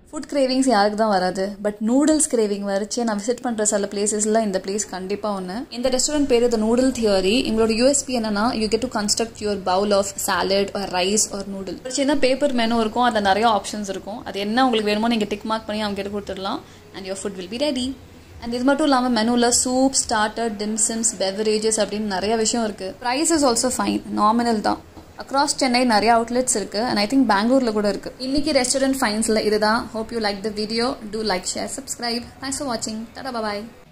food cravings யாருக்கு தான் வராது பட் நூடுல்ஸ் கிரேவிங் வரைச்சு நான் விசிட் பண்ணுற சில பிளேசஸில் இந்த பிளேஸ் கண்டிப்பாக ஒன்று இந்த ரெஸ்டாரண்ட் பேர் த நூடுல் தியரி எங்களோட யூஎஸ்பி என்னன்னா you get to construct your bowl of salad or rice or noodle ஒரு சின்ன பேப்பர் மெனு இருக்கும் அதில் நிறைய ஆப்ஷன்ஸ் இருக்கும் அது என்ன உங்களுக்கு வேணுமோ நீங்கள் டிக் மார்க் பண்ணி அவங்க கிட்ட கொடுத்துடலாம் and your food will be ready and இது மட்டும் இல்லாமல் மெனுவில் சூப் ஸ்டார்டர் டிம்சன்ஸ் பெவரேஜஸ் அப்படின்னு நிறைய விஷயம் இருக்குது price is also fine nominal தான் அக்ராஸ் சென்னை நிறைய அவுட்லெட்ஸ் இருக்கு அண்ட் ஐ திங்க் பெங்களூர்ல கூட இருக்கு இன்னைக்கு ரெஸ்டாரண்ட் ஃபைன்ஸ்ல இதுதான் hope you like the video do like share subscribe thanks for வாட்சிங் டாடா பாய்